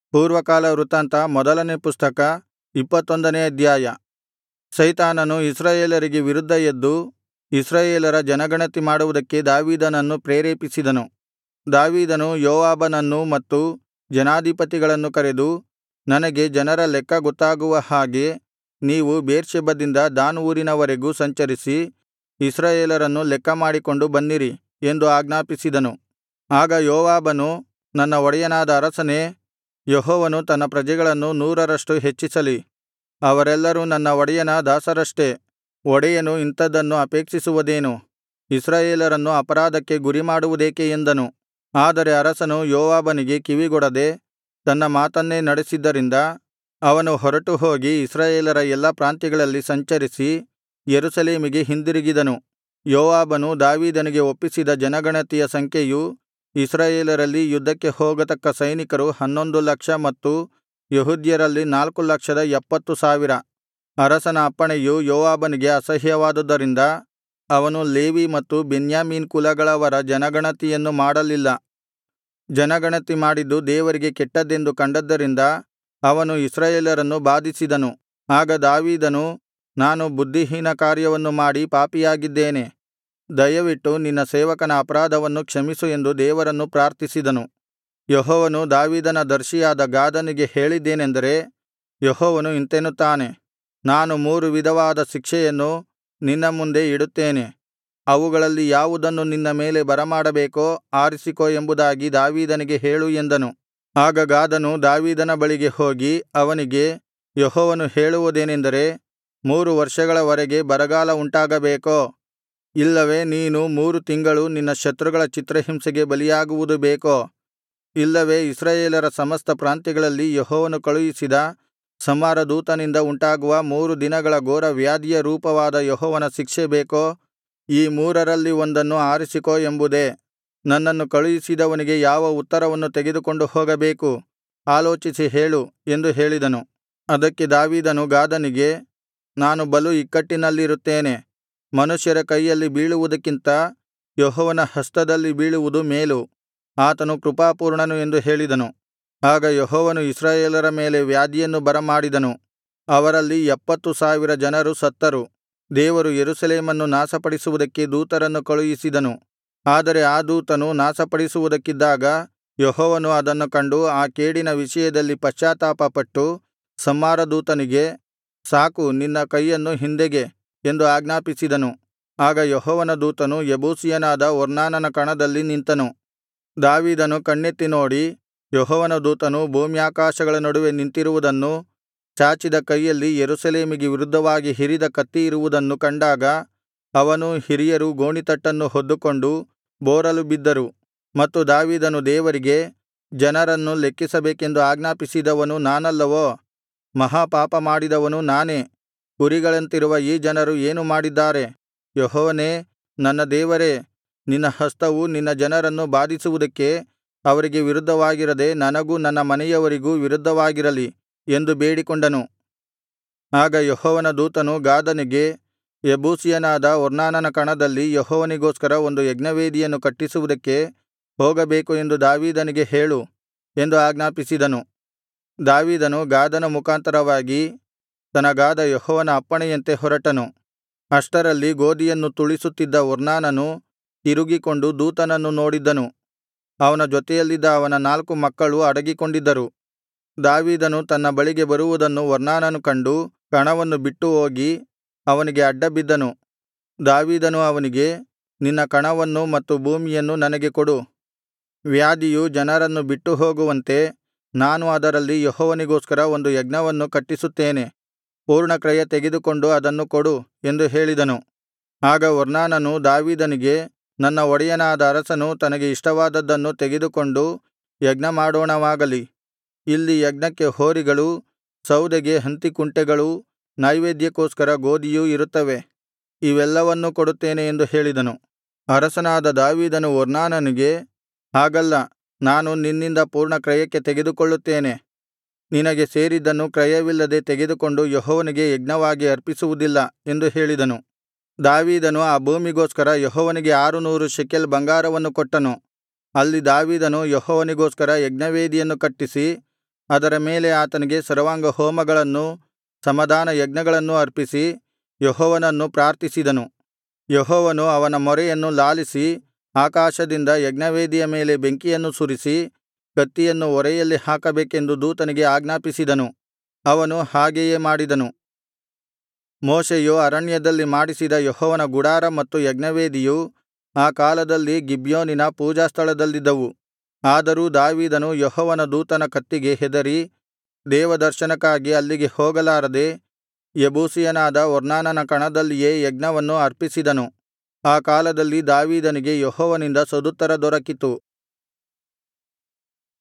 ಪೂರ್ವಕಾಲ ವೃತ್ತಾಂತ ಮೊದಲನೇ ಪುಸ್ತಕ ಇಪ್ಪತ್ತೊಂದನೇ ಅಧ್ಯಾಯ ಸೈತಾನನು ಇಸ್ರಾಯೇಲರಿಗೆ ವಿರುದ್ಧ ಎದ್ದು ಇಸ್ರಾಯೇಲರ ಜನಗಣತಿ ಮಾಡುವುದಕ್ಕೆ ದಾವೀದನನ್ನು ಪ್ರೇರೇಪಿಸಿದನು ದಾವೀದನು ಯೋವಾಬನನ್ನೂ ಮತ್ತು ಜನಾಧಿಪತಿಗಳನ್ನು ಕರೆದು ನನಗೆ ಜನರ ಲೆಕ್ಕ ಗೊತ್ತಾಗುವ ಹಾಗೆ ನೀವು ಬೇರ್ಷೆಬದಿಂದ ದಾನ್ ಊರಿನವರೆಗೂ ಸಂಚರಿಸಿ ಇಸ್ರಾಯೇಲರನ್ನು ಲೆಕ್ಕಮಾಡಿಕೊಂಡು ಬನ್ನಿರಿ ಎಂದು ಆಜ್ಞಾಪಿಸಿದನು ಆಗ ಯೋವಾಬನು ನನ್ನ ಒಡೆಯನಾದ ಅರಸನೇ ಯೆಹೋವನು ತನ್ನ ಪ್ರಜೆಗಳನ್ನು ನೂರರಷ್ಟು ಹೆಚ್ಚಿಸಲಿ ಅವರೆಲ್ಲರೂ ನನ್ನ ಒಡೆಯನ ದಾಸರಷ್ಟೆ ಒಡೆಯನು ಇಂಥದ್ದನ್ನು ಅಪೇಕ್ಷಿಸುವುದೇನು ಇಸ್ರಾಯೇಲರನ್ನು ಅಪರಾಧಕ್ಕೆ ಗುರಿಮಾಡುವುದೇಕೆ ಎಂದನು ಆದರೆ ಅರಸನು ಯೋವಾಬನಿಗೆ ಕಿವಿಗೊಡದೆ ತನ್ನ ಮಾತನ್ನೇ ನಡೆಸಿದ್ದರಿಂದ ಅವನು ಹೊರಟುಹೋಗಿ ಇಸ್ರಾಯೇಲರ ಎಲ್ಲಾ ಪ್ರಾಂತ್ಯಗಳಲ್ಲಿ ಸಂಚರಿಸಿ ಯೆರೂಸಲೇಮಿಗೆ ಹಿಂದಿರುಗಿದನು ಯೋವಾಬನು ದಾವೀದನಿಗೆ ಒಪ್ಪಿಸಿದ ಜನಗಣತಿಯ ಸಂಖ್ಯೆಯು ಇಸ್ರಾಯೇಲರಲ್ಲಿ ಯುದ್ಧಕ್ಕೆ ಹೋಗತಕ್ಕ ಸೈನಿಕರು ಹನ್ನೊಂದು ಲಕ್ಷ ಮತ್ತು ಯೆಹೂದ್ಯರಲ್ಲಿ ನಾಲ್ಕು ಲಕ್ಷದ ಎಪ್ಪತ್ತು ಸಾವಿರ ಅರಸನ ಅಪ್ಪಣೆಯು ಯೋವಾಬನಿಗೆ ಅಸಹ್ಯವಾದುದರಿಂದ ಅವನು ಲೇವಿ ಮತ್ತು ಬೆನ್ಯಾಮೀನ್ ಕುಲಗಳವರ ಜನಗಣತಿಯನ್ನು ಮಾಡಲಿಲ್ಲ ಜನಗಣತಿ ಮಾಡಿದ್ದು ದೇವರಿಗೆ ಕೆಟ್ಟದ್ದೆಂದು ಕಂಡದ್ದರಿಂದ ಅವನು ಇಸ್ರಾಯೇಲರನ್ನು ಬಾಧಿಸಿದನು ಆಗ ದಾವೀದನು ನಾನು ಬುದ್ಧಿಹೀನ ಕಾರ್ಯವನ್ನು ಮಾಡಿ ಪಾಪಿಯಾಗಿದ್ದೇನೆ ದಯವಿಟ್ಟು ನಿನ್ನ ಸೇವಕನ ಅಪರಾಧವನ್ನು ಕ್ಷಮಿಸು ಎಂದು ದೇವರನ್ನು ಪ್ರಾರ್ಥಿಸಿದನು ಯೆಹೋವನು ದಾವೀದನ ದರ್ಶಿಯಾದ ಗಾದನಿಗೆ ಹೇಳಿದ್ದೇನೆಂದರೆ ಯೆಹೋವನು ಇಂತೆನ್ನುತ್ತಾನೆ ನಾನು ಮೂರು ವಿಧವಾದ ಶಿಕ್ಷೆಯನ್ನು ನಿನ್ನ ಮುಂದೆ ಇಡುತ್ತೇನೆ ಅವುಗಳಲ್ಲಿ ಯಾವುದನ್ನು ನಿನ್ನ ಮೇಲೆ ಬರಮಾಡಬೇಕೋ ಆರಿಸಿಕೋ ಎಂಬುದಾಗಿ ದಾವೀದನಿಗೆ ಹೇಳು ಎಂದನು ಆಗ ಗಾದನು ದಾವೀದನ ಬಳಿಗೆ ಹೋಗಿ ಅವನಿಗೆ ಯೆಹೋವನು ಹೇಳುವುದೇನೆಂದರೆ ಮೂರು ವರ್ಷಗಳವರೆಗೆ ಬರಗಾಲ ಉಂಟಾಗಬೇಕೋ ಇಲ್ಲವೇ ನೀನು ಮೂರು ತಿಂಗಳು ನಿನ್ನ ಶತ್ರುಗಳ ಚಿತ್ರಹಿಂಸೆಗೆ ಬಲಿಯಾಗುವುದು ಬೇಕೋ ಇಲ್ಲವೇ ಇಸ್ರಾಯೇಲರ ಸಮಸ್ತ ಪ್ರಾಂತ್ಯಗಳಲ್ಲಿ ಯೆಹೋವನು ಕಳುಹಿಸಿದ ಸಂಹಾರದೂತನಿಂದ ಉಂಟಾಗುವ ಮೂರು ದಿನಗಳ ಘೋರ ವ್ಯಾಧಿಯ ರೂಪವಾದ ಯೆಹೋವನ ಶಿಕ್ಷೆ ಬೇಕೋ ಈ ಮೂರರಲ್ಲಿ ಒಂದನ್ನು ಆರಿಸಿಕೋ ಎಂಬುದೇ ನನ್ನನ್ನು ಕಳುಹಿಸಿದವನಿಗೆ ಯಾವ ಉತ್ತರವನ್ನು ತೆಗೆದುಕೊಂಡು ಹೋಗಬೇಕು ಆಲೋಚಿಸಿ ಹೇಳು ಎಂದು ಹೇಳಿದನು ಅದಕ್ಕೆ ದಾವೀದನು ಗಾದನಿಗೆ ನಾನು ಬಲು ಇಕ್ಕಟ್ಟಿನಲ್ಲಿರುತ್ತೇನೆ ಮನುಷ್ಯರ ಕೈಯಲ್ಲಿ ಬೀಳುವುದಕ್ಕಿಂತ ಯೆಹೋವನ ಹಸ್ತದಲ್ಲಿ ಬೀಳುವುದು ಮೇಲು ಆತನು ಕೃಪಾಪೂರ್ಣನು ಎಂದು ಹೇಳಿದನು ಆಗ ಯೆಹೋವನು ಇಸ್ರಾಯೇಲರ ಮೇಲೆ ವ್ಯಾಧಿಯನ್ನು ಬರಮಾಡಿದನು ಅವರಲ್ಲಿ ಎಪ್ಪತ್ತು ಸಾವಿರ ಜನರು ಸತ್ತರು ದೇವರು ಯೆರೂಸಲೇಮನ್ನು ನಾಶಪಡಿಸುವುದಕ್ಕೆ ದೂತರನ್ನು ಕಳುಹಿಸಿದನು ಆದರೆ ಆ ದೂತನು ನಾಶಪಡಿಸುವುದಕ್ಕಿದ್ದಾಗ ಯೆಹೋವನು ಅದನ್ನು ಕಂಡು ಆ ಕೇಡಿನ ವಿಷಯದಲ್ಲಿ ಪಶ್ಚಾತ್ತಾಪಪಟ್ಟು ಸಂಹಾರದೂತನಿಗೆ ಸಾಕು ನಿನ್ನ ಕೈಯನ್ನು ಹಿಂದೆಗೆ ಎಂದು ಆಜ್ಞಾಪಿಸಿದನು ಆಗ ಯೆಹೋವನ ದೂತನು ಯೆಬೂಸಿಯನಾದ ಒರ್ನಾನನ ಕಣದಲ್ಲಿ ನಿಂತನು ದಾವೀದನು ಕಣ್ಣೆತ್ತಿ ನೋಡಿ ಯೆಹೋವನ ದೂತನು ಭೂಮ್ಯಾಕಾಶಗಳ ನಡುವೆ ನಿಂತಿರುವುದನ್ನೂ ಚಾಚಿದ ಕೈಯಲ್ಲಿ ಯೆರೂಸಲೇಮಿಗೆ ವಿರುದ್ಧವಾಗಿ ಹಿರಿದ ಕತ್ತಿ ಇರುವುದನ್ನು ಕಂಡಾಗ ಅವನೂ ಹಿರಿಯರೂ ಗೋಣಿತಟ್ಟನ್ನು ಹೊದ್ದುಕೊಂಡು ಬೋರಲು ಬಿದ್ದರು ಮತ್ತು ದಾವೀದನು ದೇವರಿಗೆ ಜನರನ್ನು ಲೆಕ್ಕಿಸಬೇಕೆಂದು ಆಜ್ಞಾಪಿಸಿದವನು ನಾನಲ್ಲವೋ ಮಹಾಪಾಪ ಮಾಡಿದವನು ನಾನೇ ಕುರಿಗಳಂತಿರುವ ಈ ಜನರು ಏನು ಮಾಡಿದ್ದಾರೆ ಯೆಹೋವನೇ ನನ್ನ ದೇವರೇ ನಿನ್ನ ಹಸ್ತವು ನಿನ್ನ ಜನರನ್ನು ಬಾಧಿಸುವುದಕ್ಕೆ ಅವರಿಗೆ ವಿರುದ್ಧವಾಗಿರದೆ ನನಗೂ ನನ್ನ ಮನೆಯವರಿಗೂ ವಿರುದ್ಧವಾಗಿರಲಿ ಎಂದು ಬೇಡಿಕೊಂಡನು ಆಗ ಯೆಹೋವನ ದೂತನು ಗಾದನಿಗೆ ಯೆಬೂಸಿಯನಾದ ಒರ್ನಾನನ ಕಣದಲ್ಲಿ ಯೆಹೋವನಿಗೋಸ್ಕರ ಒಂದು ಯಜ್ಞವೇದಿಯನ್ನು ಕಟ್ಟಿಸುವುದಕ್ಕೆ ಹೋಗಬೇಕು ಎಂದು ದಾವೀದನಿಗೆ ಹೇಳು ಎಂದು ಆಜ್ಞಾಪಿಸಿದನು ದಾವೀದನು ಗಾದನ ಮುಖಾಂತರವಾಗಿ ತನಗಾದ ಯೆಹೋವನ ಅಪ್ಪಣೆಯಂತೆ ಹೊರಟನು ಅಷ್ಟರಲ್ಲಿ ಗೋದಿಯನ್ನು ತುಳಿಸುತ್ತಿದ್ದ ಒರ್ನಾನನು ತಿರುಗಿಕೊಂಡು ದೂತನನ್ನು ನೋಡಿದ್ದನು ಅವನ ಜೊತೆಯಲ್ಲಿದ್ದ ಅವನ ನಾಲ್ಕು ಮಕ್ಕಳು ಅಡಗಿಕೊಂಡಿದ್ದರು ದಾವೀದನು ತನ್ನ ಬಳಿಗೆ ಬರುವುದನ್ನು ಒರ್ನಾನನು ಕಂಡು ಕಣವನ್ನು ಬಿಟ್ಟು ಹೋಗಿ ಅವನಿಗೆ ಅಡ್ಡಬಿದ್ದನು ದಾವೀದನು ಅವನಿಗೆ ನಿನ್ನ ಕಣವನ್ನೂ ಮತ್ತು ಭೂಮಿಯನ್ನು ನನಗೆ ಕೊಡು ವ್ಯಾಧಿಯು ಜನರನ್ನು ಬಿಟ್ಟು ಹೋಗುವಂತೆ ನಾನು ಅದರಲ್ಲಿ ಯೆಹೋವನಿಗೋಸ್ಕರ ಒಂದು ಯಜ್ಞವನ್ನು ಕಟ್ಟಿಸುತ್ತೇನೆ ಪೂರ್ಣಕ್ರಯ ತೆಗೆದುಕೊಂಡು ಅದನ್ನು ಕೊಡು ಎಂದು ಹೇಳಿದನು ಆಗ ಒರ್ನಾನನು ದಾವೀದನಿಗೆ ನನ್ನ ಒಡೆಯನಾದ ಅರಸನು ತನಗೆ ಇಷ್ಟವಾದದ್ದನ್ನು ತೆಗೆದುಕೊಂಡು ಯಜ್ಞಮಾಡೋಣವಾಗಲಿ ಇಲ್ಲಿ ಯಜ್ಞಕ್ಕೆ ಹೋರಿಗಳೂ ಸೌದೆಗೆ ಹಂತಿಕುಂಟೆಗಳೂ ನೈವೇದ್ಯಕ್ಕೋಸ್ಕರ ಗೋದಿಯೂ ಇರುತ್ತವೆ ಇವೆಲ್ಲವನ್ನೂ ಕೊಡುತ್ತೇನೆ ಎಂದು ಹೇಳಿದನು ಅರಸನಾದ ದಾವೀದನು ಒರ್ನಾನನಿಗೆ ಹಾಗಲ್ಲ ನಾನು ನಿನ್ನಿಂದ ಪೂರ್ಣಕ್ರಯಕ್ಕೆ ತೆಗೆದುಕೊಳ್ಳುತ್ತೇನೆ ನಿನಗೆ ಸೇರಿದ್ದನ್ನು ಕ್ರಯವಿಲ್ಲದೆ ತೆಗೆದುಕೊಂಡು ಯೆಹೋವನಿಗೆ ಯಜ್ಞವಾಗಿ ಅರ್ಪಿಸುವುದಿಲ್ಲ ಎಂದು ಹೇಳಿದನು ದಾವೀದನು ಆ ಭೂಮಿಗೋಸ್ಕರ ಯೆಹೋವನಿಗೆ ಆರುನೂರು ಶೆಕೆಲ್ ಬಂಗಾರವನ್ನು ಕೊಟ್ಟನು ಅಲ್ಲಿ ದಾವೀದನು ಯೆಹೋವನಿಗೋಸ್ಕರ ಯಜ್ಞವೇದಿಯನ್ನು ಕಟ್ಟಿಸಿ ಅದರ ಮೇಲೆ ಆತನಿಗೆ ಸರ್ವಾಂಗಹೋಮಗಳನ್ನೂ ಸಮಾಧಾನ ಯಜ್ಞಗಳನ್ನೂ ಅರ್ಪಿಸಿ ಯೆಹೋವನನ್ನು ಪ್ರಾರ್ಥಿಸಿದನು ಯೆಹೋವನು ಅವನ ಮೊರೆಯನ್ನು ಲಾಲಿಸಿ ಆಕಾಶದಿಂದ ಯಜ್ಞವೇದಿಯ ಮೇಲೆ ಬೆಂಕಿಯನ್ನು ಸುರಿಸಿ ಕತ್ತಿಯನ್ನು ಒರೆಯಲ್ಲಿ ಹಾಕಬೇಕೆಂದು ದೂತನಿಗೆ ಆಜ್ಞಾಪಿಸಿದನು ಅವನು ಹಾಗೆಯೇ ಮಾಡಿದನು ಮೋಶೆಯು ಅರಣ್ಯದಲ್ಲಿ ಮಾಡಿಸಿದ ಯೆಹೋವನ ಗುಡಾರ ಮತ್ತು ಯಜ್ಞವೇದಿಯು ಆ ಕಾಲದಲ್ಲಿ ಗಿಬ್ಯೋನಿನ ಪೂಜಾಸ್ಥಳದಲ್ಲಿದ್ದವು ಆದರೂ ದಾವೀದನು ಯೆಹೋವನ ದೂತನ ಕತ್ತಿಗೆ ಹೆದರಿ ದೇವದರ್ಶನಕ್ಕಾಗಿ ಅಲ್ಲಿಗೆ ಹೋಗಲಾರದೆ ಯೆಬೂಸಿಯನಾದ ಒರ್ನಾನನ ಕಣದಲ್ಲಿಯೇ ಯಜ್ಞವನ್ನು ಅರ್ಪಿಸಿದನು ಆ ಕಾಲದಲ್ಲಿ ದಾವೀದನಿಗೆ ಯೆಹೋವನಿಂದ ಸದುತ್ತರ ದೊರಕಿತು